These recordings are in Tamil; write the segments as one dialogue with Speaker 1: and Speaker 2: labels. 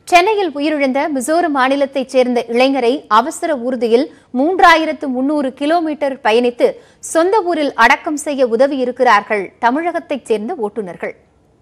Speaker 1: சென்னையில் உயிரிழந்த மிசோரம் மாநிலத்தைச் சேர்ந்த இளைஞரை அவசர ஊர்தியில் மூன்றாயிரத்து முன்னூறு கிலோமீட்டர் பயணித்து சொந்த ஊரில் அடக்கம் செய்ய உதவியிருக்கிறார்கள் தமிழகத்தைச் சேர்ந்த ஓட்டுநர்கள்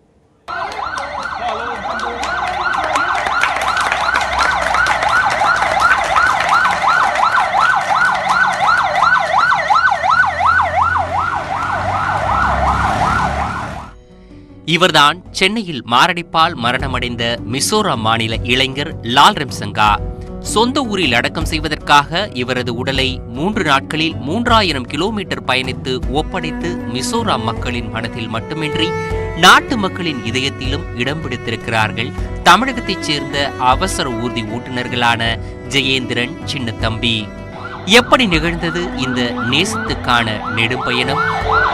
Speaker 2: இவர்தான் சென்னையில் மாரடைப்பால் மரணமடைந்த மிசோரம் மாநில இளைஞர் லால் ரெம்சங்கா சொந்த ஊரில் அடக்கம் செய்வதற்காக இவரது உடலை மூன்று நாட்களில் மூன்றாயிரம் கிலோமீட்டர் பயணித்து ஒப்படைத்து மிசோராம் மக்களின் மனத்தில் மட்டுமின்றி நாட்டு மக்களின் இதயத்திலும் இடம் பிடித்திருக்கிறார்கள் தமிழகத்தைச் சேர்ந்த அவசர ஊர்தி ஓட்டுநர்களான ஜெயேந்திரன் சின்னத்தம்பி எப்படி நிகழ்ந்தது இந்த நேசத்துக்கான நெடும்பயணம்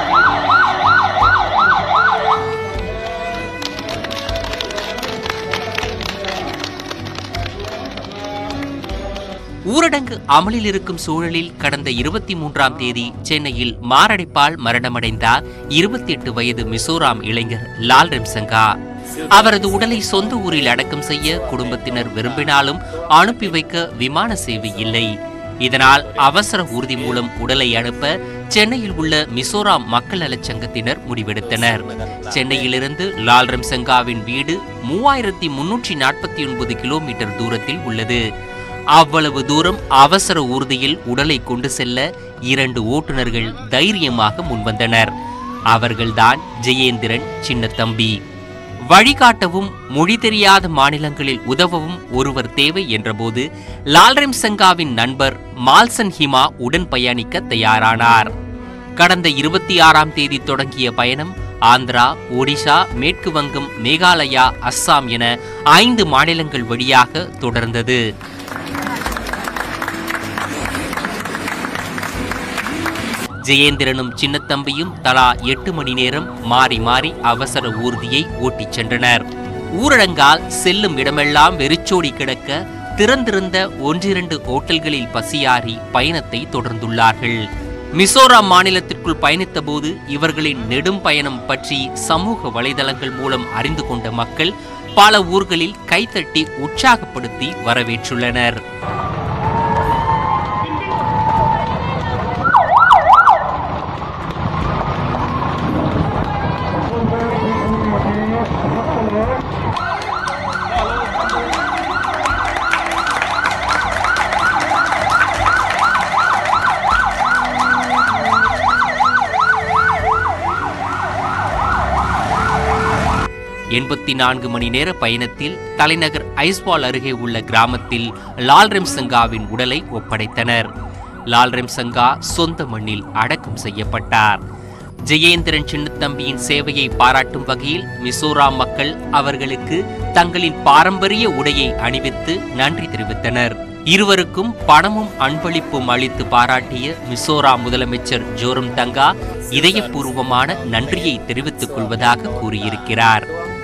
Speaker 2: ஊரடங்கு அமலில் இருக்கும் சூழலில் கடந்த இருபத்தி மூன்றாம் தேதி சென்னையில் மாரடைப்பால் மரணமடைந்தார் இருபத்தி எட்டு வயது மிசோராம் இளைஞர் லால் ரெம்சங்கா அவரது உடலை சொந்த ஊரில் அடக்கம் செய்ய குடும்பத்தினர் விரும்பினாலும் அனுப்பி வைக்க விமான சேவை இல்லை இதனால் அவசர ஊர்தி மூலம் உடலை அனுப்ப சென்னையில் உள்ள மிசோராம் மக்கள் நலச் சங்கத்தினர் முடிவெடுத்தனர் சென்னையிலிருந்து லால் ரெம்சங்காவின் வீடு மூவாயிரத்தி முன்னூற்றி நாற்பத்தி ஒன்பது கிலோமீட்டர் தூரத்தில் உள்ளது அவ்வளவு தூரம் அவசர ஊர்தியில் உடலை கொண்டு செல்ல இரண்டு ஓட்டுநர்கள் தைரியமாக முன்வந்தனர் அவர்கள்தான் ஜெயேந்திரன் சின்னத்தம்பி வழிகாட்டவும் மொழி தெரியாத மாநிலங்களில் உதவவும் ஒருவர் தேவை என்றபோது லால்ரெம் சங்காவின் நண்பர் மால்சன் ஹிமா உடன் பயணிக்க தயாரானார் கடந்த இருபத்தி ஆறாம் தேதி தொடங்கிய பயணம் ஆந்திரா ஒடிஷா மேற்கு வங்கம் மேகாலயா அஸ்ஸாம் என ஐந்து மாநிலங்கள் வழியாக தொடர்ந்தது ஜெயேந்திரனும் சின்னத்தம்பியும் தலா எட்டு மணி நேரம் மாறி மாறி அவசர ஊர்தியை ஓட்டிச் சென்றனர் ஊரடங்கால் செல்லும் இடமெல்லாம் வெறிச்சோடி கிடக்க திறந்திருந்த ஒன்றிரண்டு ஓட்டல்களில் பசியாறி பயணத்தை தொடர்ந்துள்ளார்கள் மிசோராம் மாநிலத்திற்குள் பயணித்தபோது இவர்களின் நெடும் பயணம் பற்றி சமூக வலைதளங்கள் மூலம் அறிந்து கொண்ட மக்கள் பல ஊர்களில் கைத்தட்டி உற்சாகப்படுத்தி வரவேற்றுள்ளனர் எண்பத்தி நான்கு மணி நேர பயணத்தில் தலைநகர் ஐஸ்வால் அருகே உள்ள கிராமத்தில் லால்ரெம் சங்காவின் உடலை ஒப்படைத்தனர் லால்ரெம் சங்கா சொந்த மண்ணில் அடக்கம் செய்யப்பட்டார் ஜெயேந்திரன் சின்னத்தம்பியின் சேவையை பாராட்டும் வகையில் மிசோராம் மக்கள் அவர்களுக்கு தங்களின் பாரம்பரிய உடையை அணிவித்து நன்றி தெரிவித்தனர் இருவருக்கும் பணமும் அன்பளிப்பும் அளித்து பாராட்டிய மிசோராம் முதலமைச்சர் ஜோரம் தங்கா இதயபூர்வமான நன்றியை தெரிவித்துக் கொள்வதாக கூறியிருக்கிறார்